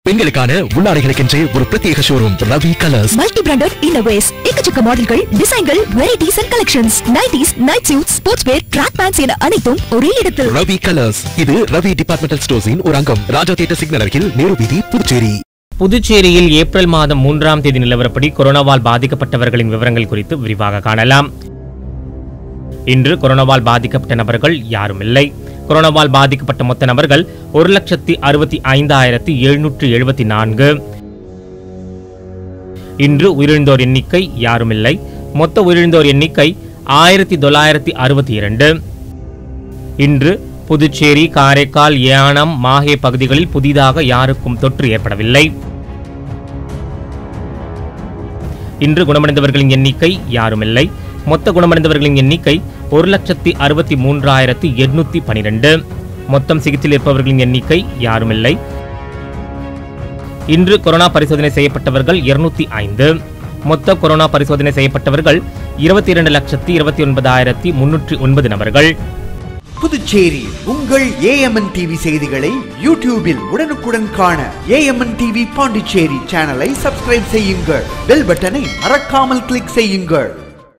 பெண்களுக்கான உள்ளாடைகளுக்கென்றே ஒரு பிரத்யேக showroom Ravi colours multi branded innerwears எக்கச்சக்க மாடல்கள் டிசைன்கள் varieties and collections nighties night suit sports wear track pants என அனைத்தும் ஒரே இடத்தில் ரவி கலர்ஸ் இது ரவி டிபார்ட்மெண்டல் ஸ்டோர்ஸின் ஒரு அங்கம் ராஜா தியேட்டர் சிக்னல் அருகில் நேரு வீதி புதுச்சேரி புதுச்சேரியில் ஏப்ரல் மாதம் மூன்றாம் தேதி நிலவரப்படி கொரோனாவால் பாதிக்கப்பட்டவர்களின் விவரங்கள் குறித்து விரிவாக காணலாம் இன்று கொரோனாவால் பாதிக்கப்பட்ட நபர்கள் யாரும் இல்லை கொரோனாவால் பாதிக்கப்பட்ட மொத்த நபர்கள் ஒரு லட்சத்தி அறுபத்தி ஐந்தாயிரத்தி எழுநூற்று எழுபத்தி நான்கு இன்று உயிரிழந்தோர் எண்ணிக்கை யாரும் இல்லை மொத்த உயிரிழந்தோர் எண்ணிக்கை ஆயிரத்தி தொள்ளாயிரத்தி அறுபத்தி இரண்டு இன்று புதுச்சேரி காரைக்கால் ஏனாம் மாஹே பகுதிகளில் புதிதாக யாருக்கும் தொற்று ஏற்படவில்லை இன்று குணமடைந்தவர்களின் எண்ணிக்கை யாருமில்லை மொத்த குணமடைந்தவர்களின் எண்ணிக்கை ஒரு லட்சத்தி அறுபத்தி மூன்றாயிரத்தி எட்நூத்தி பனிரெண்டு மொத்தம் சிகிச்சையில் இருப்பவர்களின் எண்ணிக்கை யாருமில்லை இன்று கொரோனா பரிசோதனை செய்யப்பட்டவர்கள் இருநூத்தி ஐந்து மொத்த கொரோனா பரிசோதனை செய்யப்பட்டவர்கள் இருபத்தி இரண்டு லட்சத்தி இருபத்தி ஒன்பதாயிரத்தி முன்னூற்றி ஒன்பது நபர்கள் புதுச்சேரி உங்கள் ஏஎம்என் டிவி செய்திகளை யூடியூபில் உடனுக்குடன் காண ஏஎம்என் டிவி பாண்டிச்சேரி சேனலை சப்ஸ்கிரைப் செய்யுங்கள் பெல் பட்டனை மறக்காமல் கிளிக் செய்யுங்கள்